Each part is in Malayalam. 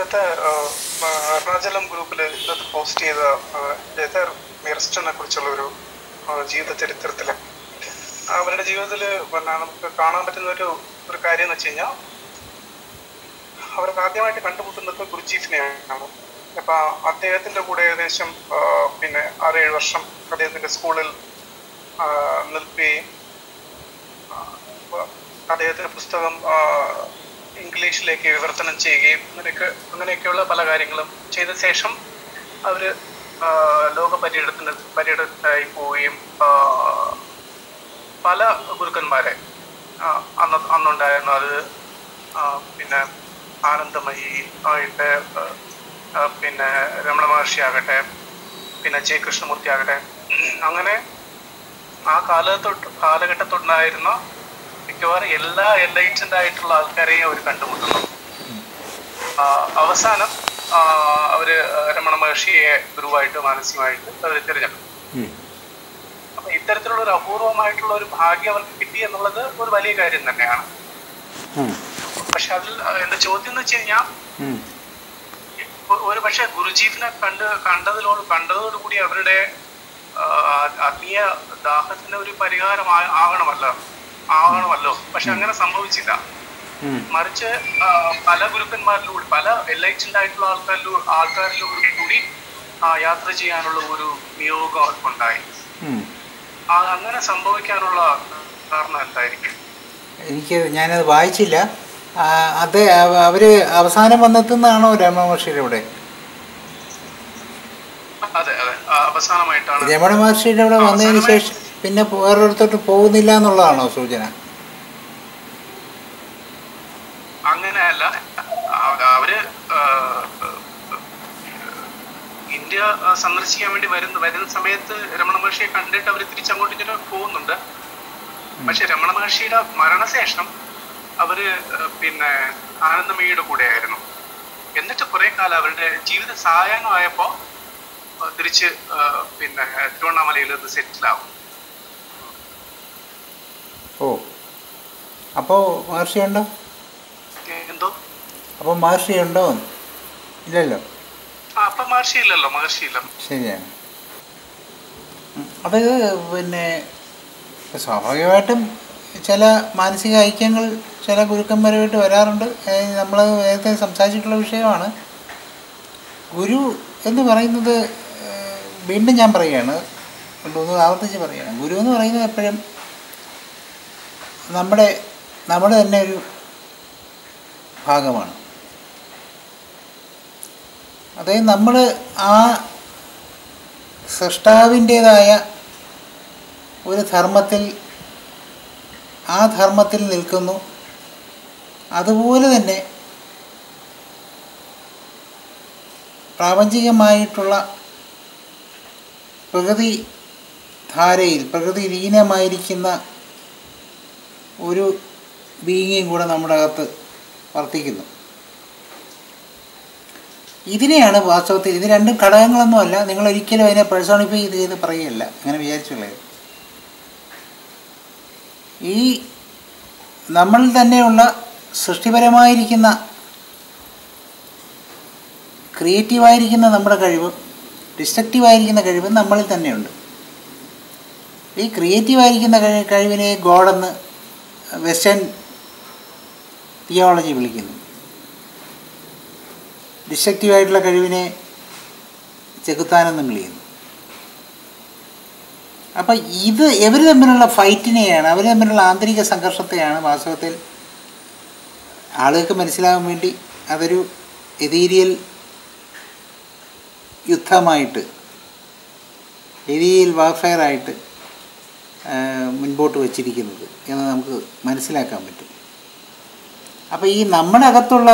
ഇന്നത്തെ ആ, ആ, അരുണാചലം ഗ്രൂപ്പിൽ ഇന്നത്തെ പോസ്റ്റ് ചെയ്ത ആ, ലെതർ മിർസ്റ്റനെ കുറിച്ചുള്ള ഒരു ആ, ജീവിത ചരിത്രത്തില് അവരുടെ ജീവിതത്തിൽ പിന്നെ നമുക്ക് കാണാൻ പറ്റുന്ന ഒരു ഒരു കാര്യം എന്ന് വെച്ച് കഴിഞ്ഞാൽ അവർക്ക് ആദ്യമായിട്ട് കണ്ടുമുട്ടുന്നത് ഗുരുജീഫിനെയാണ് അപ്പൊ അദ്ദേഹത്തിന്റെ കൂടെ ഏകദേശം ആ, പിന്നെ ആറേഴ് വർഷം അദ്ദേഹത്തിന്റെ സ്കൂളിൽ ആ, നിൽക്കുകയും ആ, അപ്പൊ അദ്ദേഹത്തിന്റെ പുസ്തകം ആ, ഇംഗ്ലീഷിലേക്ക് വിവർത്തനം ചെയ്യുകയും അങ്ങനെയൊക്കെ അങ്ങനെയൊക്കെയുള്ള പല കാര്യങ്ങളും ചെയ്ത ശേഷം അവര് ആ, ലോക പര്യടനത്തിന് പര്യടനത്തിനായി പോവുകയും ആ, പല ഗുരുക്കന്മാരെ ആ, അന്ന് അന്നുണ്ടായിരുന്നു അത് ആ, പിന്നെ ആനന്ദമയി ആയിട്ട് ആ, ആ, പിന്നെ രമണ മഹർഷി ആകട്ടെ പിന്നെ ജെ കൃഷ്ണമൂർത്തി ആകട്ടെ അങ്ങനെ ആ കാലത്തൊട്ട് കാലഘട്ടത്തുണ്ടായിരുന്ന മിക്കവാറും എല്ലാ എൻലൈറ്റൻഡ് ആയിട്ടുള്ള ആൾക്കാരെയും അവർ കണ്ടുമുട്ടുന്നു ആ, അവസാനം ആ, അവര് രമണ മഹർഷിയെ ഗുരുവായിട്ട് മാനസികമായിട്ട് അവർ തിരഞ്ഞെടുത്തു ഉം. അപ്പൊ ഇത്തരത്തിലുള്ള ഒരു അപൂർവമായിട്ടുള്ള ഒരു ഭാഗ്യം അവർക്ക് കിട്ടി എന്നുള്ളത് ഒരു വലിയ കാര്യം തന്നെയാണ് ഉം. പക്ഷെ അതിൽ ആ, എന്റെ ചോദ്യം എന്ന് വെച്ച് കഴിഞ്ഞാൽ ഉം. ഒരു പക്ഷെ ഗുരുജീവിനെ കണ്ട് കണ്ടതിലോട് കണ്ടതോടുകൂടി അവരുടെ ആ, ആത്മീയ ദാഹത്തിന് ഒരു പരിഹാരം ആ- ആകണമല്ലോ ആകണമല്ലോ പക്ഷെ അങ്ങനെ സംഭവിച്ചില്ല ഉം. മറിച്ച് ആ, പല ഗുരുക്കന്മാരിലൂടെ പല എൻലൈറ്റൻഡ് ആയിട്ടുള്ള ആൾക്കാരിലൂടെ ആൾക്കാരിലൂടെ കൂടി ആ, യാത്ര ചെയ്യാനുള്ള ഒരു നിയോഗം അവർക്കുണ്ടായി ഉം. ആ, അങ്ങനെ സംഭവിക്കാനുള്ള കാരണം എന്തായിരിക്കും എനിക്ക് ഞാനത് വായിച്ചില്ല ആ, അത് അവ- അവര് അവസാനം വന്നെത്തുന്നതാണോ രമണ മഹർഷിയുടെ ഇവിടെ അതെ അതെ ആ, അവസാനമായിട്ടാണ് രമണ മഹർഷിയുടെ ഇവിടെ വന്നതിന് അവസാനമായി- ശേഷം പിന്നെ വേറൊരിടത്തോട്ട് പോകുന്നില്ല എന്നുള്ളതാണോ സൂചന അങ്ങനെയല്ല അവ- അവര് ആ, ഇന്ത്യ ആ, സന്ദർശിക്കാൻ വേണ്ടി വരുന്ന വരുന്ന സമയത്ത് രമണ മഹർഷിയെ കണ്ടിട്ട് അവർ തിരിച്ചങ്ങോട്ട് ഇങ്ങനെ പോകുന്നുണ്ട് പക്ഷെ രമണ മഹർഷിയുടെ മരണശേഷം അവര് ആ, പിന്നെ ആനന്ദമയിയുടെ കൂടെ ആയിരുന്നു എന്നിട്ട് കുറെ കാലം അവരുടെ ജീവിത സായാഹ്നമായപ്പോ ആ, തിരിച്ച് ആ, പിന്നെ തിരുവണ്ണാമലയിൽ ഒന്ന് സെറ്റിലാവും ഓ അപ്പോൾ മഹർഷി ഉണ്ടോ എന്തോ അപ്പോൾ മഹർഷി ഉണ്ടോ ഇല്ലല്ലോ ആ അപ്പൊ മഹർഷി ഇല്ലല്ലോ മഹർഷി ഇല്ല ശരിയാണ് ഉം. അത് പിന്നെ സ്വാഭാവികമായിട്ടും ചില മാനസിക ഐക്യങ്ങൾ ചില ഗുരുക്കന്മാരുമായിട്ട് വരാറുണ്ട് നമ്മൾ നേരത്തെ സംസാരിച്ചിട്ടുള്ള വിഷയമാണ് ഗുരു എന്ന് പറയുന്നത് ഏഹ്, വീണ്ടും ഞാൻ പറയുകയാണ് ഒന്ന് ആവർത്തിച്ച് പറയുകയാണ് ഗുരു എന്ന് പറയുന്നത് എപ്പോഴും നമ്മുടെ നമ്മുടെ തന്നെ ഒരു ഭാഗമാണ് അതായത് നമ്മൾ ആ സൃഷ്ടാവിൻ്റേതായ ഒരു ധർമ്മത്തിൽ ആ ധർമ്മത്തിൽ നിൽക്കുന്നു അതുപോലെ തന്നെ പ്രാപഞ്ചികമായിട്ടുള്ള പ്രകൃതി ധാരയിൽ പ്രകൃതി ലീനമായിരിക്കുന്ന ഒരു ബീങ്ങിയും കൂടെ നമ്മുടെ അകത്ത് വർത്തിക്കുന്നു ഇതിനെയാണ് വാസ്തവത്തിൽ ഇത് രണ്ടും ഘടകങ്ങളൊന്നുമല്ല നിങ്ങൾ ഒരിക്കലും അതിനെ പേഴ്സോണിഫൈ ചെയ്ത് ചെയ്ത് പറയുകയല്ല അങ്ങനെ വിചാരിച്ചുള്ളത് ഈ നമ്മളിൽ തന്നെയുള്ള സൃഷ്ടിപരമായിരിക്കുന്ന ക്രിയേറ്റീവായിരിക്കുന്ന നമ്മുടെ കഴിവ് ഡിസ്ട്രക്റ്റീവായിരിക്കുന്ന കഴിവ് നമ്മളിൽ തന്നെയുണ്ട് ഈ ക്രിയേറ്റീവായിരിക്കുന്ന കഴി കഴിവിനെ ഗോഡെന്ന് വെസ്റ്റേൺ തിയോളജി വിളിക്കുന്നു ഡിസ്ട്രക്റ്റീവായിട്ടുള്ള കഴിവിനെ ചെകുത്താനെന്നും വിളിക്കുന്നു അപ്പം ഇത് ഇവർ തമ്മിലുള്ള ഫൈറ്റിനെയാണ് അവർ തമ്മിലുള്ള ആന്തരിക സംഘർഷത്തെയാണ് വാസ്തവത്തിൽ ആളുകൾക്ക് മനസ്സിലാകാൻ വേണ്ടി അതൊരു എതീരിയൽ യുദ്ധമായിട്ട് എതീരിയൽ വാർഫെയറായിട്ട് മുൻപോട്ട് വച്ചിരിക്കുന്നത് എന്ന് നമുക്ക് മനസ്സിലാക്കാൻ പറ്റും അപ്പോൾ ഈ നമ്മുടെ അകത്തുള്ള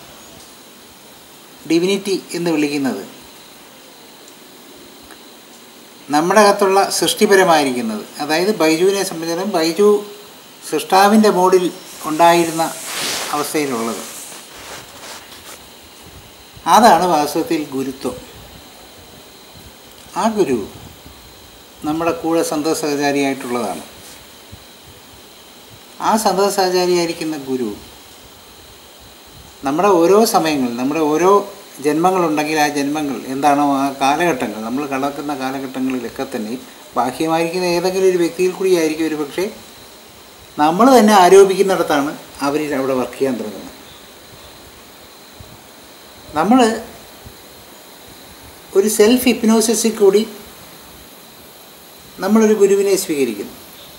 ഡിവിനിറ്റി എന്ന് വിളിക്കുന്നത് നമ്മുടെ അകത്തുള്ള സൃഷ്ടിപരമായിരിക്കുന്നത് അതായത് ബൈജുവിനെ സംബന്ധിച്ചിടത്തോളം ബൈജു സൃഷ്ടാവിൻ്റെ മോഡിൽ ഉണ്ടായിരുന്ന അവസ്ഥയിലുള്ളത് അതാണ് വാസ്തവത്തിൽ ഗുരുത്വം ആ ഗുരു നമ്മുടെ കൂടെ സന്തോഷ സഹചാരിയായിട്ടുള്ളതാണ് ആ സന്തോഷ സഹചാരിയായിരിക്കുന്ന ഗുരു നമ്മുടെ ഓരോ സമയങ്ങൾ നമ്മുടെ ഓരോ ജന്മങ്ങളുണ്ടെങ്കിൽ ആ ജന്മങ്ങൾ എന്താണോ ആ കാലഘട്ടങ്ങൾ നമ്മൾ കടക്കുന്ന കാലഘട്ടങ്ങളിലൊക്കെ തന്നെ ബാഹ്യമായിരിക്കുന്ന ഏതെങ്കിലും ഒരു വ്യക്തിയിൽ കൂടി ആയിരിക്കും ഒരു പക്ഷേ നമ്മൾ തന്നെ ആരോപിക്കുന്നിടത്താണ് അവർ അവിടെ വർക്ക് ചെയ്യാൻ തുടങ്ങുന്നത് നമ്മൾ ഒരു സെൽഫ് ഹിപ്നോസിസിൽ കൂടി നമ്മളൊരു ഗുരുവിനെ സ്വീകരിക്കുന്നു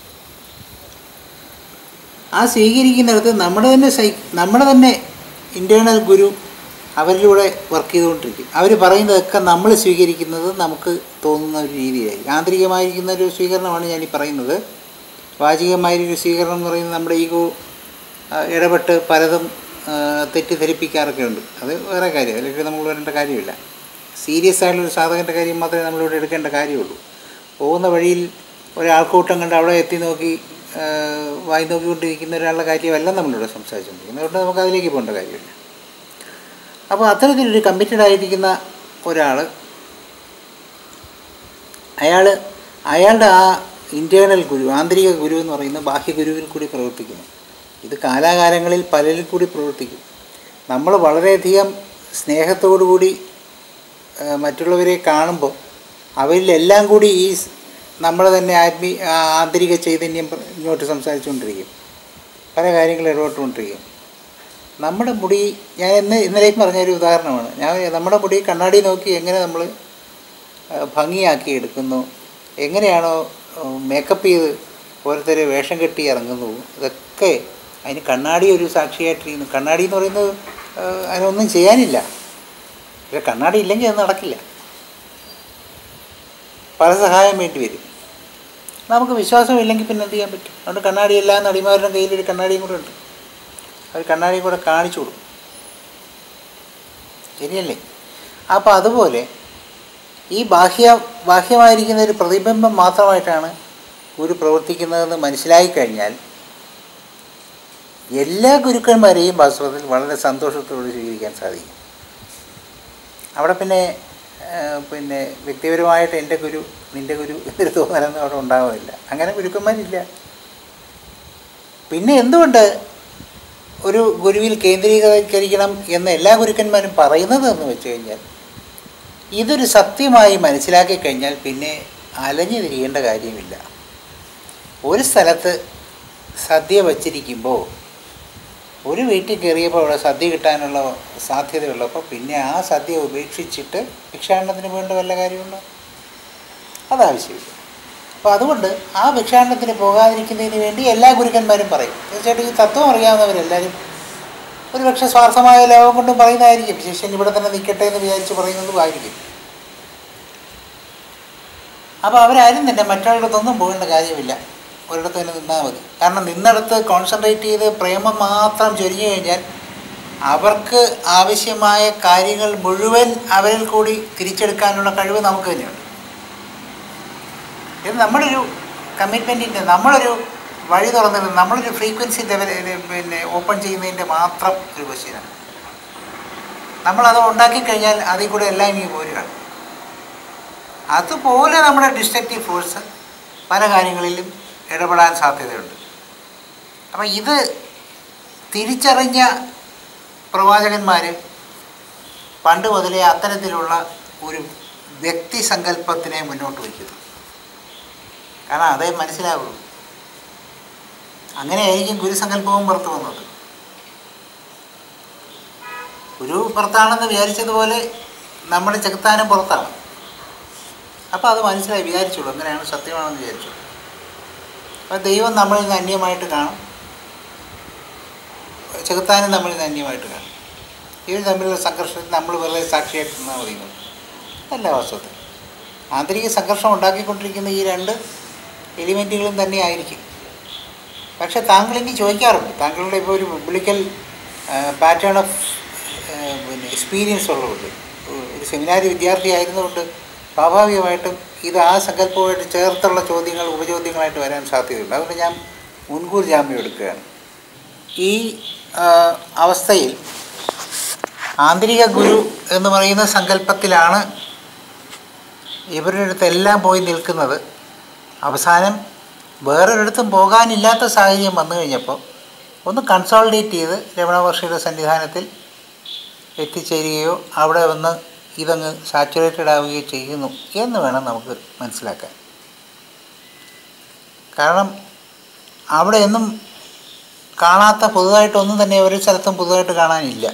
ആ സ്വീകരിക്കുന്നിടത്ത് നമ്മുടെ തന്നെ സൈ നമ്മുടെ തന്നെ ഇൻറ്റേർണൽ ഗുരു അവരിലൂടെ വർക്ക് ചെയ്തുകൊണ്ടിരിക്കും അവർ പറയുന്നതൊക്കെ നമ്മൾ സ്വീകരിക്കുന്നത് നമുക്ക് തോന്നുന്ന ഒരു രീതിയായിരിക്കും ആന്തരികമായിരിക്കുന്ന ഒരു സ്വീകരണമാണ് ഞാൻ ഈ പറയുന്നത് വാചികമായൊരു സ്വീകരണം എന്ന് പറയുന്നത് നമ്മുടെ ഈഗോ ആ, ഇടപെട്ട് പലതും ആ, തെറ്റിദ്ധരിപ്പിക്കാറൊക്കെ ഉണ്ട് അത് വേറെ കാര്യം അതിലേക്ക് നമ്മൾ വരേണ്ട കാര്യമില്ല സീരിയസ് ആയിട്ടുള്ളൊരു സാധകൻ്റെ കാര്യം മാത്രമേ നമ്മളിവിടെ എടുക്കേണ്ട കാര്യമുള്ളൂ പോകുന്ന വഴിയിൽ ഒരാൾക്കൂട്ടം കണ്ട് അവിടെ എത്തി നോക്കി ആ, വായി നോക്കിക്കൊണ്ടിരിക്കുന്ന ഒരാളുടെ കാര്യമല്ല നമ്മളിവിടെ സംസാരിച്ചുകൊണ്ടിരിക്കുന്നത് അതുകൊണ്ട് നമുക്ക് അതിലേക്ക് പോകേണ്ട കാര്യമില്ല അപ്പോൾ അത്തരത്തിലൊരു കമ്മിറ്റഡ് ആയിരിക്കുന്ന ഒരാൾ അയാൾ അയാളുടെ ആ ഇൻറ്റേർണൽ ഗുരു ആന്തരിക ഗുരു എന്ന് പറയുന്ന ബാഹ്യ ഗുരുവിൽ കൂടി പ്രവർത്തിക്കുന്നു ഇത് കാലാകാലങ്ങളിൽ പലരിൽ കൂടി പ്രവർത്തിക്കും നമ്മൾ വളരെയധികം സ്നേഹത്തോടു കൂടി ആ, മറ്റുള്ളവരെ കാണുമ്പോൾ അവരിലെല്ലാം കൂടി ഈ സ് നമ്മളെ തന്നെ ആത്മീ ആ ആന്തരിക ചൈതന്യം പ്ര- ഇങ്ങോട്ട് സംസാരിച്ചുകൊണ്ടിരിക്കും പല കാര്യങ്ങൾ ഇടപെട്ടുകൊണ്ടിരിക്കും നമ്മുടെ മുടി ഞാൻ ഇന്ന് ഇന്നലേക്ക് പറഞ്ഞൊരു ഉദാഹരണമാണ് ഞാൻ നമ്മുടെ മുടി കണ്ണാടി നോക്കി എങ്ങനെ നമ്മൾ ഭംഗിയാക്കി എടുക്കുന്നു എങ്ങനെയാണോ മേക്കപ്പ് ചെയ്ത് ഓരോരുത്തരെ വേഷം കെട്ടി ഇറങ്ങുന്നു ഇതൊക്കെ അതിന് കണ്ണാടി ഒരു സാക്ഷിയായിട്ടിരിക്കുന്നു കണ്ണാടി എന്ന് പറയുന്നത് ആ, അതിനൊന്നും ചെയ്യാനില്ല പക്ഷെ കണ്ണാടി ഇല്ലെങ്കിൽ അത് നടക്കില്ല പല സഹായം വേണ്ടി വരും നമുക്ക് വിശ്വാസമില്ലെങ്കിൽ പിന്നെ എന്ത് ചെയ്യാൻ പറ്റും അതുകൊണ്ട് കണ്ണാടി എല്ലാ നടിമാരുടെ കയ്യിലൊരു കണ്ണാടിയും കൂടെ ഉണ്ട് അവർ കണ്ണാടിയും കൂടെ കാണിച്ചു കൊടുക്കും ശരിയല്ലേ അപ്പോൾ അതുപോലെ ഈ ബാഹ്യ ബാഹ്യമായിരിക്കുന്ന ഒരു പ്രതിബിംബം മാത്രമായിട്ടാണ് ഗുരു പ്രവർത്തിക്കുന്നതെന്ന് മനസ്സിലായി കഴിഞ്ഞാൽ എല്ലാ ഗുരുക്കന്മാരെയും വാസ്തവത്തിൽ വളരെ സന്തോഷത്തോടെ സ്വീകരിക്കാൻ സാധിക്കും അവിടെ പിന്നെ ആ, പിന്നെ വ്യക്തിപരമായിട്ട് എൻ്റെ ഗുരു നിൻ്റെ ഗുരു എന്നൊരു തോന്നലൊന്നും അവിടെ ഉണ്ടാവുന്നില്ല അങ്ങനെ ഗുരുക്കന്മാരില്ല പിന്നെ എന്തുകൊണ്ട് ഒരു ഗുരുവിൽ കേന്ദ്രീകരിക്കണം എന്ന് എല്ലാ ഗുരുക്കന്മാരും പറയുന്നത് എന്ന് വെച്ച് കഴിഞ്ഞാൽ ഇതൊരു സത്യമായി മനസ്സിലാക്കി കഴിഞ്ഞാൽ പിന്നെ അലഞ്ഞു തിരിയേണ്ട കാര്യമില്ല ഒരു സ്ഥലത്ത് സദ്യ വച്ചിരിക്കുമ്പോൾ ഒരു വീട്ടിൽ കയറിയപ്പോൾ അവിടെ സദ്യ കിട്ടാനുള്ള സാധ്യതയുള്ളപ്പോൾ പിന്നെ ആ സദ്യ ഉപേക്ഷിച്ചിട്ട് ഭിക്ഷാടനത്തിന് വേണ്ട വല്ല കാര്യമുണ്ടോ അതാവശ്യമില്ല അപ്പോൾ അതുകൊണ്ട് ആ ഭിക്ഷാടനത്തിന് പോകാതിരിക്കുന്നതിന് വേണ്ടി എല്ലാ ഗുരുക്കന്മാരും പറയും തീർച്ചയായിട്ടും ഈ തത്വം അറിയാവുന്നവരെല്ലാവരും ഒരു പക്ഷേ സ്വാർത്ഥമായ ലോകം കൊണ്ടും പറയുന്നതായിരിക്കും ശിഷ്യൻ ഇവിടെ തന്നെ നിൽക്കട്ടെ എന്ന് വിചാരിച്ച് പറയുന്നതും ആയിരിക്കും അപ്പോൾ അവരാരും തന്നെ മറ്റുള്ളിടത്തൊന്നും പോകേണ്ട കാര്യമില്ല ഒരിടത്ത് തന്നെ നിന്നാൽ മതി കാരണം നിന്നിടത്ത് കോൺസെൻട്രേറ്റ് ചെയ്ത് പ്രേമം മാത്രം ചൊരിഞ്ഞു കഴിഞ്ഞാൽ അവർക്ക് ആവശ്യമായ കാര്യങ്ങൾ മുഴുവൻ അവരിൽ കൂടി തിരിച്ചെടുക്കാനുള്ള കഴിവ് നമുക്ക് തന്നെയുണ്ട് ഇത് നമ്മളൊരു കമ്മിറ്റ്മെൻറ്റിൻ്റെ നമ്മളൊരു വഴി തുറന്നിട്ട് നമ്മളൊരു ഫ്രീക്വൻസി പിന്നെ ഓപ്പൺ ചെയ്യുന്നതിൻ്റെ മാത്രം ഒരു ക്വസ്റ്റ്യനാണ് നമ്മളത് ഉണ്ടാക്കി കഴിഞ്ഞാൽ അതിൽ കൂടെ എല്ലാം ഇനി പോരുകയാണ് അതുപോലെ നമ്മുടെ ഡിസ്ട്രക്റ്റീവ് ഫോഴ്സ് പല കാര്യങ്ങളിലും ഇടപെടാൻ സാധ്യതയുണ്ട് അപ്പം ഇത് തിരിച്ചറിഞ്ഞ പ്രവാചകന്മാർ പണ്ട് മുതലേ അത്തരത്തിലുള്ള ഒരു വ്യക്തി സങ്കല്പത്തിനെ മുന്നോട്ട് വയ്ക്കുന്നു കാരണം അതേ മനസ്സിലാവുള്ളൂ അങ്ങനെയായിരിക്കും ഗുരുസങ്കല്പവും പുറത്തു വന്നത് ഗുരു പുറത്താണെന്ന് വിചാരിച്ചതുപോലെ നമ്മുടെ ചെകുത്താനും പുറത്താണ് അപ്പോൾ അത് മനസ്സിലായി വിചാരിച്ചുള്ളൂ അങ്ങനെയാണ് സത്യമാണെന്ന് വിചാരിച്ചു അപ്പോൾ ദൈവം നമ്മളിൽ നിന്ന് അന്യമായിട്ട് കാണും ചെകുത്താനും നമ്മളിൽ നിന്ന് അന്യമായിട്ട് കാണും ഇവർ തമ്മിലുള്ള സംഘർഷത്തിൽ നമ്മൾ വെറുതെ സാക്ഷിയായിട്ട് നിന്നാൽ പറയുന്നത് അല്ല വാസ്തവത്തിൽ ആന്തരിക സംഘർഷം ഉണ്ടാക്കിക്കൊണ്ടിരിക്കുന്ന ഈ രണ്ട് എലിമെൻറ്റുകളും തന്നെ ആയിരിക്കും പക്ഷെ താങ്കൾ ഇനി ചോദിക്കാറുണ്ട് താങ്കളുടെ ഇപ്പോൾ ഒരു പബ്ലിക്കൽ പാറ്റേൺ ഓഫ് പിന്നെ എക്സ്പീരിയൻസ് ഉള്ളതുകൊണ്ട് ഒരു സെമിനാരി വിദ്യാർത്ഥി ആയിരുന്നുകൊണ്ട് സ്വാഭാവികമായിട്ടും ഇത് ആ സങ്കല്പവുമായിട്ട് ചേർത്തുള്ള ചോദ്യങ്ങൾ ഉപചോദ്യങ്ങളായിട്ട് വരാൻ സാധ്യതയുണ്ട് അതുകൊണ്ട് ഞാൻ മുൻകൂർ ജാമ്യം എടുക്കുകയാണ് ഈ ആ, അവസ്ഥയിൽ ആന്തരിക ഗുരു എന്ന് പറയുന്ന സങ്കല്പത്തിലാണ് ഇവരുടെ അടുത്തെല്ലാം പോയി നിൽക്കുന്നത് അവസാനം വേറൊരിടത്തും പോകാനില്ലാത്ത സാഹചര്യം വന്നു കഴിഞ്ഞപ്പോൾ ഒന്ന് കൺസോൾഡേറ്റ് ചെയ്ത് രമണ മഹർഷിയുടെ സന്നിധാനത്തിൽ എത്തിച്ചേരുകയോ അവിടെ വന്ന് ഇതങ്ങ് സാച്ചുറേറ്റഡ് ആവുകയോ ചെയ്യുന്നു എന്ന് വേണം നമുക്ക് മനസ്സിലാക്കാൻ കാരണം അവിടെ ഒന്നും കാണാത്ത പുതുതായിട്ടൊന്നും തന്നെ ഒരു സ്ഥലത്തും പുതുതായിട്ട് കാണാനില്ല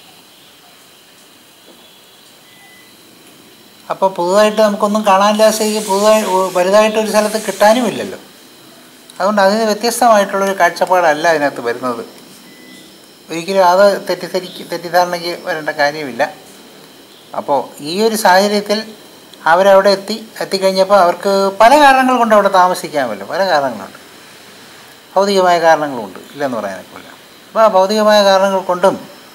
അപ്പോൾ പുതുതായിട്ട് നമുക്കൊന്നും കാണാനില്ലാത്ത സ്ഥിതിക്ക് പുതുതായി വലുതായിട്ട് ഒരു സ്ഥലത്ത് കിട്ടാനുമില്ലല്ലോ അതുകൊണ്ട് അതിന് വ്യത്യസ്തമായിട്ടുള്ളൊരു കാഴ്ചപ്പാടല്ല അതിനകത്ത് വരുന്നത് ഒരിക്കലും അത് തെറ്റിദ്ധരിക്ക് തെറ്റിദ്ധാരണയ്ക്ക് വരേണ്ട കാര്യമില്ല അപ്പോൾ ഈ ഒരു സാഹചര്യത്തിൽ അവരവിടെ എത്തി എത്തിക്കഴിഞ്ഞപ്പോൾ അവർക്ക് പല കാരണങ്ങൾ കൊണ്ട് അവിടെ താമസിക്കാമല്ലോ പല കാരണങ്ങളുണ്ട് ഭൗതികമായ കാരണങ്ങളുണ്ട് ഇല്ലെന്ന് പറയാനൊക്കില്ല അപ്പോൾ ആ ഭൗതികമായ കാരണങ്ങൾ കൊണ്ടും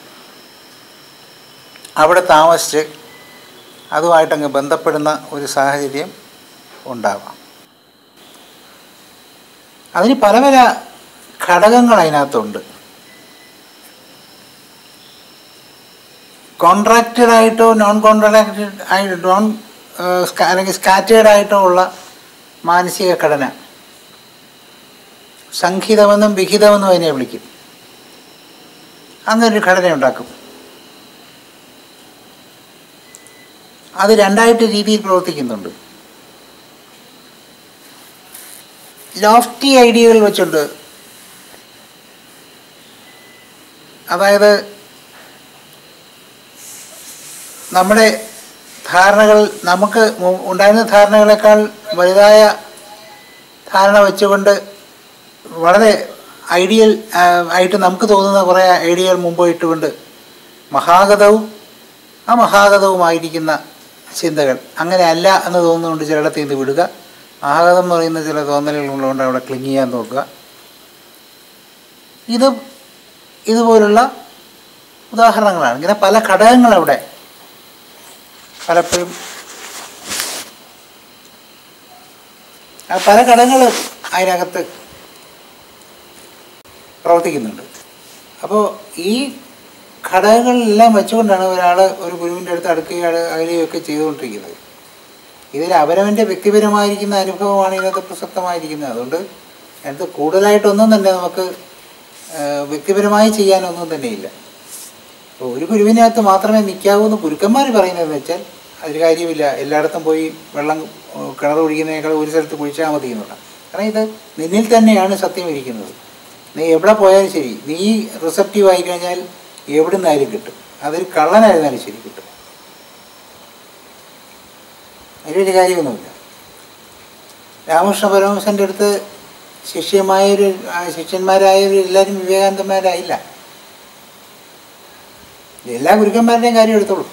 അവിടെ താമസിച്ച് അതുമായിട്ടങ്ങ് ബന്ധപ്പെടുന്ന ഒരു സാഹചര്യം ഉണ്ടാവാം അതിന് പല പല ഘടകങ്ങൾ അതിനകത്തുണ്ട് കോൺട്രാക്റ്റഡ് ആയിട്ടോ നോൺ കോൺട്രാക്റ്റഡ് ആയിട്ട് നോൺ അല്ലെങ്കിൽ സ്കാറ്റേഡ് ആയിട്ടോ ഉള്ള മാനസിക ഘടന സംഹിതമെന്നും വിഹിതമെന്നും അതിനെ വിളിക്കും അങ്ങനൊരു ഘടന ഉണ്ടാക്കും അത് രണ്ടായിട്ട് രീതിയിൽ പ്രവർത്തിക്കുന്നുണ്ട് ലോഫ്റ്റി ഐഡിയകൾ വെച്ചുണ്ട് അതായത് നമ്മുടെ ധാരണകൾ നമുക്ക് മു- ഉണ്ടായിരുന്ന ധാരണകളെക്കാൾ വലുതായ ധാരണ വെച്ചുകൊണ്ട് വളരെ ഐഡിയൽ ആ, ആയിട്ട് നമുക്ക് തോന്നുന്ന കുറേ ഐഡിയകൾ മുമ്പ് ഇട്ടുകൊണ്ട് മഹാഗതവും അമഹാഗതവുമായിരിക്കുന്ന ചിന്തകൾ അങ്ങനെ അല്ല എന്ന് തോന്നുന്നുകൊണ്ട് ചിലയിടത്ത് ഇത് വിടുക മഹാഗതം എന്ന് പറയുന്ന ചില തോന്നലുകൾ ഉള്ളതുകൊണ്ട് അവിടെ ക്ലിങ് ചെയ്യാൻ നോക്കുക ഇത് ഇതുപോലുള്ള ഉദാഹരണങ്ങളാണ് ഇങ്ങനെ പല ഘടകങ്ങൾ അവിടെ പലപ്പോഴും ആ പല ഘടകങ്ങളും അതിനകത്ത് പ്രവർത്തിക്കുന്നുണ്ട് അപ്പോൾ ഈ ഘടകങ്ങളെല്ലാം വെച്ചുകൊണ്ടാണ് ഒരാൾ ഒരു ഗുരുവിൻ്റെ അടുത്ത് അടുക്കുകയോ അകലുകയൊക്കെ ചെയ്തുകൊണ്ടിരിക്കുന്നത് ഇതിൽ അവരവൻ്റെ വ്യക്തിപരമായിരിക്കുന്ന അനുഭവമാണ് ഇതിനകത്ത് പ്രസക്തമായിരിക്കുന്നത് അതുകൊണ്ട് അതിനകത്ത് കൂടുതലായിട്ടൊന്നും തന്നെ നമുക്ക് ആ, വ്യക്തിപരമായി ചെയ്യാനൊന്നും തന്നെയില്ല അപ്പോൾ ഒരു ഗുരുവിനകത്ത് മാത്രമേ നിൽക്കാവൂ എന്ന് ഗുരുക്കന്മാർ പറയുന്നതെന്ന് വെച്ചാൽ അതിൽ കാര്യമില്ല എല്ലായിടത്തും പോയി വെള്ളം ഏഹ്, കിണർ കുഴിക്കുന്നതിനേക്കാൾ ഒരു സ്ഥലത്ത് കുഴിച്ചാൽ മതി എന്നുള്ള കാരണം ഇത് നിന്നിൽ തന്നെയാണ് സത്യം ഇരിക്കുന്നത് നീ എവിടെ പോയാലും ശരി നീ റിസപ്റ്റീവ് ആയി കഴിഞ്ഞാൽ എവിടെ നിന്നായാലും കിട്ടും അതൊരു കള്ളനായിരുന്നാലും ശരി കിട്ടും അതിൽ വലിയ കാര്യമൊന്നുമില്ല രാമകൃഷ്ണ പരമഹംസൻ്റെ അടുത്ത് ശിഷ്യമായൊരു ആ, ശിഷ്യന്മാരായവർ എല്ലാവരും വിവേകാനന്ദന്മാരായില്ല എല്ലാ ഗുരുക്കന്മാരുടെയും കാര്യം എടുത്തോളൂ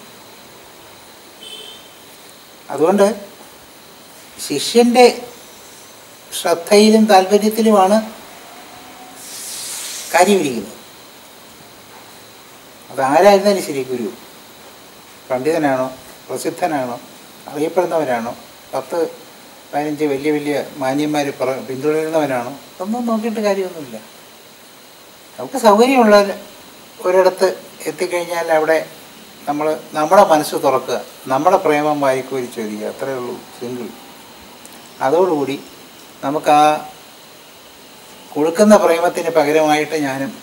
അതുകൊണ്ട് ശിഷ്യൻ്റെ ശ്രദ്ധയിലും താല്പര്യത്തിലുമാണ് കാര്യമിരിക്കുന്നത് അതാരായിരുന്നാലും ശരി ഗുരു പണ്ഡിതനാണോ പ്രസിദ്ധനാണോ അറിയപ്പെടുന്നവരാണോ പത്ത് പതിനഞ്ച് വലിയ വലിയ മാന്യന്മാർ പറ പിന്തുടരുന്നവനാണോ ഒന്നും നോക്കിയിട്ട് കാര്യമൊന്നുമില്ല നമുക്ക് സൗകര്യമുള്ള ഒരിടത്ത് എത്തിക്കഴിഞ്ഞാൽ അവിടെ നമ്മൾ നമ്മുടെ മനസ്സ് തുറക്കുക നമ്മുടെ പ്രേമം വായിക്കോരി ചൊരിയുക അത്രയേ ഉള്ളൂ സിംഗിൾ അതോടുകൂടി നമുക്ക് ആ കൊടുക്കുന്ന പ്രേമത്തിന് പകരമായിട്ട് ഞാനും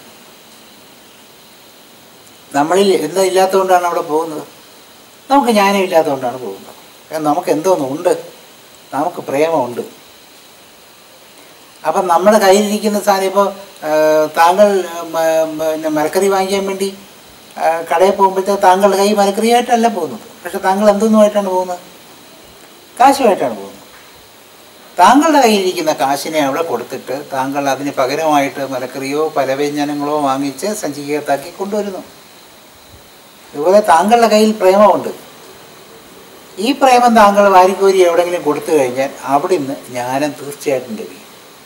നമ്മളിൽ എന്താ ഇല്ലാത്തതുകൊണ്ടാണ് അവിടെ പോകുന്നത് നമുക്ക് ജ്ഞാനം ഇല്ലാത്തതുകൊണ്ടാണ് പോകുന്നത് കാരണം നമുക്ക് എന്തോന്നുണ്ട് നമുക്ക് പ്രേമമുണ്ട് അപ്പം നമ്മുടെ കയ്യിലിരിക്കുന്ന സാധനം ഇപ്പോൾ താങ്കൾ ആ, മ- പിന്നെ മരക്കറി വാങ്ങിക്കാൻ വേണ്ടി ആ, കടയിൽ പോകുമ്പോഴത്തേക്ക് താങ്കളുടെ കൈ മരക്കറിയായിട്ടല്ല പോകുന്നത് പക്ഷെ താങ്കൾ എന്തൊന്നുമായിട്ടാണ് പോകുന്നത് കാശുമായിട്ടാണ് പോകുന്നത് താങ്കളുടെ കയ്യിലിരിക്കുന്ന കാശിനെ അവിടെ കൊടുത്തിട്ട് താങ്കൾ അതിന് പകരമായിട്ട് മരക്കറിയോ പലവ്യഞ്ജനങ്ങളോ വാങ്ങിച്ച് സഞ്ചികത്താക്കി കൊണ്ടുവരുന്നു ഇതുപോലെ താങ്കളുടെ കയ്യിൽ പ്രേമമുണ്ട് ഈ പ്രേമം താങ്കൾ വാരിക്കോരി എവിടെയെങ്കിലും കൊടുത്തു കഴിഞ്ഞാൽ അവിടെ നിന്ന് ജ്ഞാനം തീർച്ചയായിട്ടും ലഭിക്കും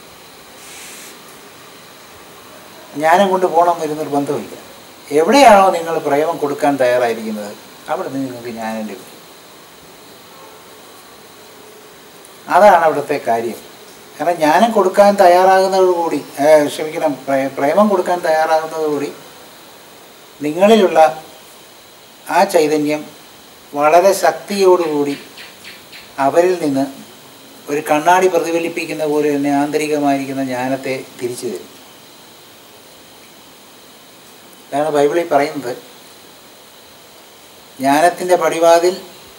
ജ്ഞാനം കൊണ്ട് പോകണം എന്നൊരു നിർബന്ധമില്ല എവിടെയാണോ നിങ്ങൾ പ്രേമം കൊടുക്കാൻ തയ്യാറായിരിക്കുന്നത് അവിടെ നിന്ന് നിങ്ങൾക്ക് ജ്ഞാനം ലഭിക്കും അതാണ് അവിടുത്തെ കാര്യം കാരണം ജ്ഞാനം കൊടുക്കാൻ തയ്യാറാകുന്നതോടുകൂടി ഏ, ക്ഷമിക്കണം പ്രേ- പ്രേമം കൊടുക്കാൻ തയ്യാറാകുന്നതോടുകൂടി നിങ്ങളിലുള്ള ആ ചൈതന്യം വളരെ ശക്തിയോടുകൂടി അവരിൽ നിന്ന് ഒരു കണ്ണാടി പ്രതിഫലിപ്പിക്കുന്ന പോലെ തന്നെ ആന്തരികമായിരിക്കുന്ന ജ്ഞാനത്തെ തിരിച്ചു തരും അതാണ് ബൈബിളിൽ പറയുന്നത് ജ്ഞാനത്തിൻ്റെ പടിവാതിൽ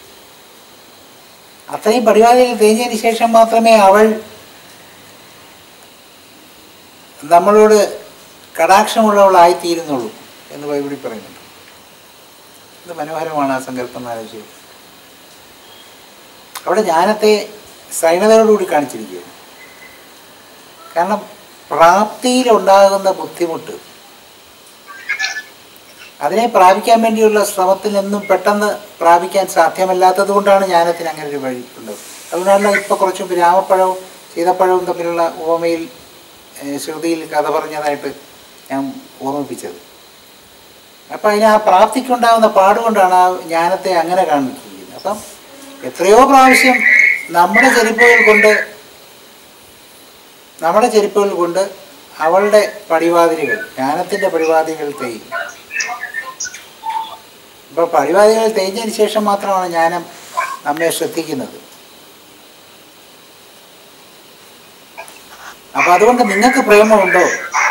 അത്രയും പടിവാതിൽ തേഞ്ഞതിന് ശേഷം മാത്രമേ അവൾ നമ്മളോട് കടാക്ഷമുള്ളവളായിത്തീരുന്നുള്ളൂ എന്ന് ബൈബിളിൽ പറയുന്നുണ്ട് ഇത് മനോഹരമാണ് ആ സങ്കല്പം എന്ന് ആലോചിച്ചത് അവിടെ ജ്ഞാനത്തെ സൈനതയോടുകൂടി കാണിച്ചിരിക്കുകയാണ് കാരണം പ്രാപ്തിയിലുണ്ടാകുന്ന ബുദ്ധിമുട്ട് അതിനെ പ്രാപിക്കാൻ വേണ്ടിയുള്ള ശ്രമത്തിൽ നിന്നും പെട്ടെന്ന് പ്രാപിക്കാൻ സാധ്യമല്ലാത്തത് കൊണ്ടാണ് ജ്ഞാനത്തിന് അങ്ങനെ ഒരു വഴി ഉള്ളത് അതുകൊണ്ടാണ് ഇപ്പോൾ കുറച്ച് മുമ്പ് രാമപ്പഴവും സീതപ്പഴവും തമ്മിലുള്ള ഉപമയിൽ ഏഹ്, ശ്രുതിയിൽ കഥ പറഞ്ഞതായിട്ട് ഞാൻ ഓർമ്മിപ്പിച്ചത് അപ്പം അതിന് ആ പ്രാപ്തിക്കുണ്ടാകുന്ന പാടുകൊണ്ടാണ് ആ ജ്ഞാനത്തെ അങ്ങനെ കാണിക്കുന്നത് അപ്പം എത്രയോ പ്രാവശ്യം നമ്മുടെ ചെരുപ്പുകൾ കൊണ്ട് നമ്മുടെ ചെരുപ്പുകൾ കൊണ്ട് അവളുടെ പടിവാതിലുകൾ ജ്ഞാനത്തിൻ്റെ പടിവാതിലുകൾ തേയും ഇപ്പോൾ പടിവാതിലുകൾ തേഞ്ഞതിന് ശേഷം മാത്രമാണ് ജ്ഞാനം നമ്മെ ശ്രദ്ധിക്കുന്നത് അപ്പം അതുകൊണ്ട് നിങ്ങൾക്ക് പ്രേമമുണ്ടോ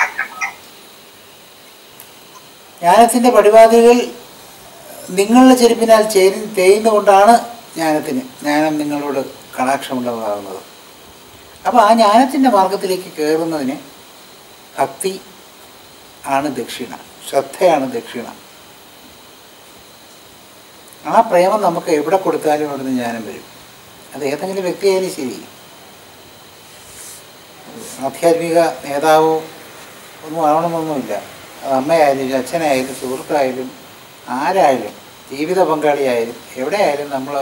ജ്ഞാനത്തിൻ്റെ പടിവാതിലുകൾ നിങ്ങളുടെ ചെരുപ്പിനാൽ ചേരി തേയുന്നതുകൊണ്ടാണ് ജ്ഞാനത്തിന് ജ്ഞാനം നിങ്ങളോട് കടാക്ഷമുള്ളതാകുന്നത് അപ്പോൾ ആ ജ്ഞാനത്തിൻ്റെ മാർഗത്തിലേക്ക് കയറുന്നതിന് ഭക്തി ആണ് ദക്ഷിണ ശ്രദ്ധയാണ് ദക്ഷിണ ആ പ്രേമം നമുക്ക് എവിടെ കൊടുത്താലും അവിടുന്ന് ജ്ഞാനം വരും അത് ഏതെങ്കിലും വ്യക്തിയായാലും ശരി ആധ്യാത്മിക നേതാവോ ഒന്നും ആവണമെന്നൊന്നുമില്ല അത് അമ്മയായാലും അച്ഛനായാലും സുഹൃത്തായാലും ആരായാലും ജീവിത പങ്കാളിയായാലും എവിടെയായാലും നമ്മൾ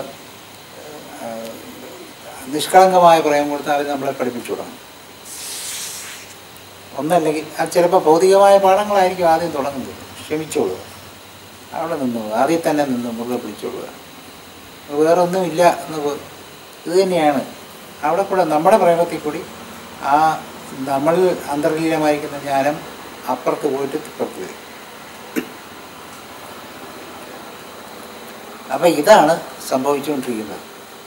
നിഷ്കളങ്കമായ പ്രേമം കൊടുത്താൽ നമ്മളെ പഠിപ്പിച്ചു തുടങ്ങും ഒന്നല്ലെങ്കിൽ അത് ചിലപ്പോൾ ഭൗതികമായ പാഠങ്ങളായിരിക്കും ആദ്യം തുടങ്ങുന്നത് ക്ഷമിച്ചോളുക അവിടെ നിന്നു ആദ്യം തന്നെ നിന്ന് മുറുകെ പിടിച്ചോളുക വേറെ ഒന്നുമില്ല എന്ന് പോ- ഇത് തന്നെയാണ് അവിടെ കൂടെ നമ്മുടെ പ്രേമത്തിൽ കൂടി ആ നമ്മളിൽ അന്തർലീനമായിരിക്കുന്ന ജ്ഞാനം അപ്പുറത്ത് പോയിട്ട് ഇപ്പുറത്ത് വരും അപ്പം ഇതാണ് സംഭവിച്ചുകൊണ്ടിരിക്കുന്നത്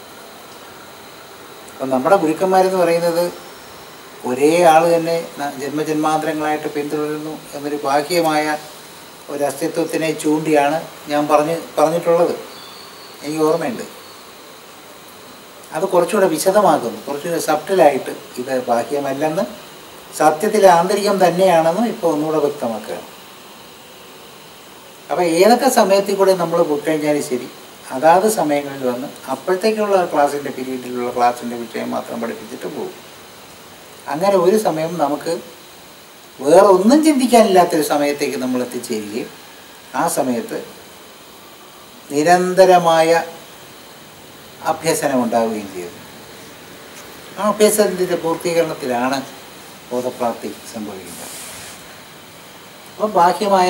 അപ്പം നമ്മുടെ ഗുരുക്കന്മാരെന്ന് പറയുന്നത് ഒരേ ആൾ തന്നെ ന- ജന്മജന്മാന്തരങ്ങളായിട്ട് പിന്തുടരുന്നു എന്നൊരു ബാഹ്യമായ ഒരു അസ്തിത്വത്തിനെ ചൂണ്ടിയാണ് ഞാൻ പറഞ്ഞ് പറഞ്ഞിട്ടുള്ളത് എനിക്ക് ഓർമ്മയുണ്ട് അത് കുറച്ചുകൂടെ വിശദമാക്കുന്നു കുറച്ചുകൂടെ സബ്റ്റിലായിട്ട് ഇത് ബാഹ്യമല്ലെന്ന് സത്യത്തിൽ ആന്തരികം തന്നെയാണെന്നും ഇപ്പോൾ ഒന്നുകൂടെ വ്യക്തമാക്കുകയാണ് അപ്പോൾ ഏതൊക്കെ സമയത്തിൽ കൂടെ നമ്മൾ പോയിക്കഴിഞ്ഞാലും ശരി അതാത് സമയങ്ങളിൽ വന്ന് അപ്പോഴത്തേക്കുള്ള ക്ലാസ്സിൻ്റെ പീരീഡിലുള്ള ക്ലാസ്സിൻ്റെ വിഷയം മാത്രം പഠിപ്പിച്ചിട്ട് പോകും അങ്ങനെ ഒരു സമയം നമുക്ക് വേറെ ഒന്നും ചിന്തിക്കാനില്ലാത്തൊരു സമയത്തേക്ക് നമ്മൾ എത്തിച്ചേരുകയും ആ സമയത്ത് നിരന്തരമായ അഭ്യസനം ഉണ്ടാവുകയും ചെയ്യുന്നു ആ അഭ്യസനത്തിൻ്റെ പൂർത്തീകരണത്തിലാണ് ബോധപ്രാപ്തി സംഭവിക്കുന്നത് അപ്പോൾ ബാഹ്യമായ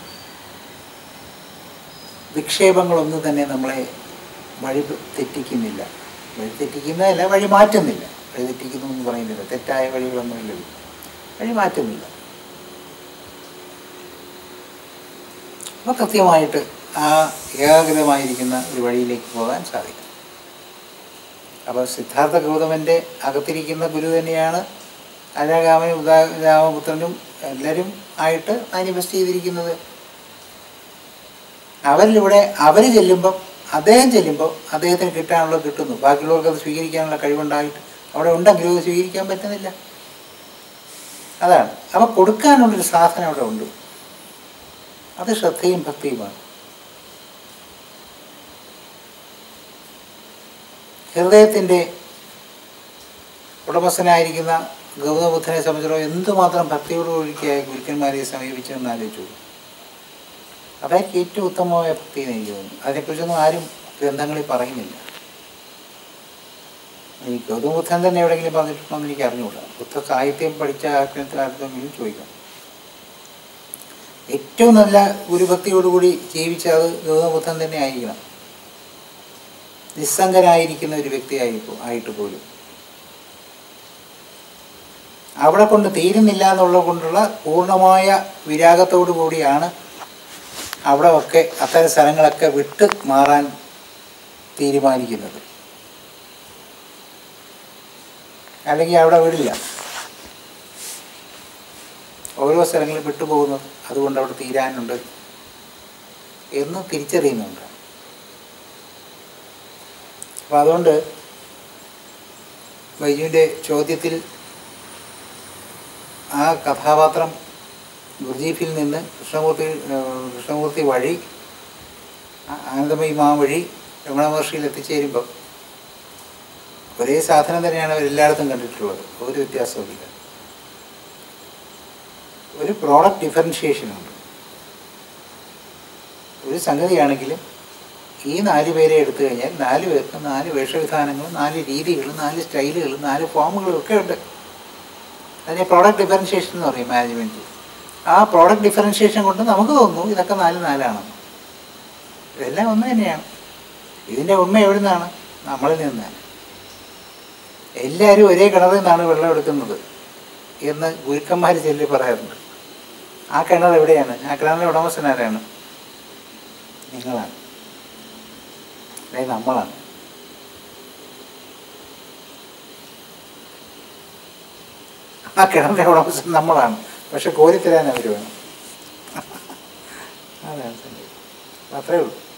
വിക്ഷേപങ്ങളൊന്നും തന്നെ നമ്മളെ വഴി തെറ്റിക്കുന്നില്ല വഴി തെറ്റിക്കുന്നതല്ല വഴി മാറ്റുന്നില്ല വഴി തെറ്റിക്കുന്നു എന്ന് പറയുന്നില്ല തെറ്റായ വഴികളൊന്നുമില്ലല്ലോ വഴി മാറ്റുന്നില്ല അപ്പോൾ കൃത്യമായിട്ട് ആ ഏകാഗ്രതമായിരിക്കുന്ന ഒരു വഴിയിലേക്ക് പോകാൻ സാധിക്കും അപ്പോൾ സിദ്ധാർത്ഥ ഗൗതമൻ്റെ അകത്തിരിക്കുന്ന ഗുരു തന്നെയാണ് അജാകാമനും ഉദാ രാമപുത്രനും എല്ലാവരും ആയിട്ട് മാനിഫെസ്റ്റ് ചെയ്തിരിക്കുന്നത് അവരിലൂടെ അവർ ചെല്ലുമ്പം അദ്ദേഹം ചെല്ലുമ്പോൾ അദ്ദേഹത്തിന് കിട്ടാനുള്ളത് കിട്ടുന്നു ബാക്കിയുള്ളവർക്ക് അത് സ്വീകരിക്കാനുള്ള കഴിവുണ്ടായിട്ട് അവിടെ ഉണ്ടെങ്കിലും അത് സ്വീകരിക്കാൻ പറ്റുന്നില്ല അതാണ് അപ്പോൾ കൊടുക്കാനുള്ളൊരു സാധനം അവിടെ ഉണ്ട് അത് ശ്രദ്ധയും ഭക്തിയുമാണ് ഹൃദയത്തിൻ്റെ ഉടമസ്ഥനായിരിക്കുന്ന ഗൗതമബുദ്ധനെ സംബന്ധിച്ചിടത്തോളം എന്തുമാത്രം ഭക്തിയോടുകൂടിയായ ഗുരുക്കന്മാരെ സമീപിച്ചതെന്ന് ആലോചിച്ചു അതായിരിക്കും ഏറ്റവും ഉത്തമമായ ഭക്തി എന്ന് എനിക്ക് തോന്നുന്നു അതിനെക്കുറിച്ചൊന്നും ആരും ഗ്രന്ഥങ്ങളിൽ പറയുന്നില്ല ഈ ഗൗതമ ബുദ്ധൻ തന്നെ എവിടെയെങ്കിലും പറഞ്ഞിട്ടുണ്ടോ എന്ന് എനിക്ക് അറിഞ്ഞുകൂടാ ബുദ്ധ സാഹിത്യം പഠിച്ച ആർക്കെങ്കിലും ചോദിക്കാം ഏറ്റവും നല്ല ഗുരുഭക്തിയോടുകൂടി ജീവിച്ച അത് ഗൗതമ ബുദ്ധൻ തന്നെ ആയിരിക്കണം നിസ്സംഗനായിരിക്കുന്ന ഒരു വ്യക്തിയായി പോ- ആയിട്ട് പോലും അവിടെ കൊണ്ട് തീരുന്നില്ല എന്നുള്ളത് കൊണ്ടുള്ള പൂർണ്ണമായ വിരാഗത്തോടു കൂടിയാണ് അവിടെ ഒക്കെ അത്തരം സ്ഥലങ്ങളൊക്കെ വിട്ട് മാറാൻ തീരുമാനിക്കുന്നത് അല്ലെങ്കിൽ അവിടെ വിടില്ല ഓരോ സ്ഥലങ്ങളിൽ വിട്ടുപോകുന്നത് അതുകൊണ്ട് അവിടെ തീരാനുണ്ട് എന്ന് തിരിച്ചറിയുന്നുണ്ട് അപ്പോൾ അതുകൊണ്ട് ബൈജുവിൻ്റെ ചോദ്യത്തിൽ ആ കഥാപാത്രം ഗുർജീഫിൽ നിന്ന് കൃഷ്ണമൂർത്തി ഏഹ് കൃഷ്ണമൂർത്തി വഴി ആ- ആനന്ദമയി മാ വഴി രമണ മഹർഷിയിൽ എത്തിച്ചേരുമ്പോൾ ഒരേ സാധനം തന്നെയാണ് അവർ എല്ലായിടത്തും കണ്ടിട്ടുള്ളത് ഒരു വ്യത്യാസവുമില്ല ഒരു പ്രോഡക്റ്റ് ഡിഫറൻഷിയേഷൻ ഉണ്ട് ഒരു സംഗതിയാണെങ്കിലും ഈ നാല് പേരെ എടുത്തു കഴിഞ്ഞാൽ നാല് പേർക്ക് നാല് വേഷവിധാനങ്ങളും നാല് രീതികളും നാല് സ്റ്റൈലുകളും നാല് ഫോമുകളും ഒക്കെ ഉണ്ട് അതിനെ പ്രോഡക്റ്റ് ഡിഫറൻഷിയേഷൻ എന്ന് പറയും മാനേജ്മെൻറ്റ് ആ പ്രോഡക്റ്റ് ഡിഫറൻഷിയേഷൻ കൊണ്ട് നമുക്ക് തോന്നുന്നു ഇതൊക്കെ നാല് നാലാണെന്ന് ഇതെല്ലാം ഒന്ന് തന്നെയാണ് ഇതിൻ്റെ ഉണ്മ എവിടെ നിന്നാണ് നമ്മളിൽ നിന്നാണ് എല്ലാവരും ഒരേ കിണറിൽ നിന്നാണ് വെള്ളം എടുക്കുന്നത് എന്ന് ഗുരുക്കന്മാർ ചൊല്ലി പറയാറുണ്ട് ആ കിണർ എവിടെയാണ് ആ കിണറിൻ്റെ ഉടമസ്ഥൻ ആരാണ് നിങ്ങളാണ് അതായത് നമ്മളാണ് ആ കിണറിൻ്റെ ഉടമസ്ഥൻ നമ്മളാണ് പക്ഷെ കോരിത്തരാൻ അവർ വേണം അതാണ് സംഗതി. അത്രേ ഉള്ളൂ